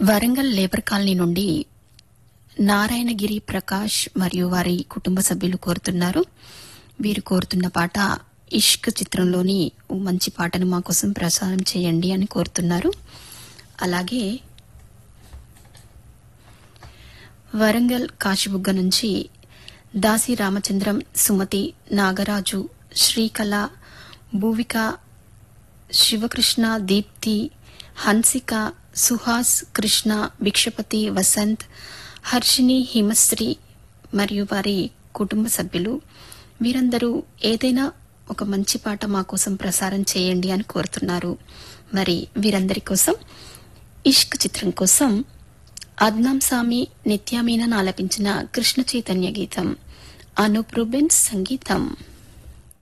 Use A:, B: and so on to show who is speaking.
A: Warangal labour colony నుండి నారాయణగిరి ప్రకాష్ మరియు వారి కుటుంబ సభ్యులు కోరుతున్నారు వీరు కోరుతున్న పాట ఇష్క్ చిత్రంలోని ఓ మంచి పాటను మా కోసం ప్రసారం చేయండి అని కోరుతున్నారు అలాగే వరంగల్ కాశీబుగ్గ నుంచి దాసి రామచంద్రం సుమతి నాగరాజు శ్రీకళ భూవిక శివకృష్ణ దీప్తి హన్సిక సుహాస్ కృష్ణ భిక్షపతి వసంత్ హర్షిని హిమశ్రీ మరియు వారి కుటుంబ సభ్యులు వీరందరూ ఏదైనా ఒక మంచి పాట మా కోసం ప్రసారం చేయండి అని కోరుతున్నారు మరి వీరందరి కోసం ఇష్క్ చిత్రం కోసం అద్నాం సామి నిత్యామీనన్ ఆలపించిన కృష్ణ చైతన్య గీతం అనూప్ రూబెన్స్ సంగీతం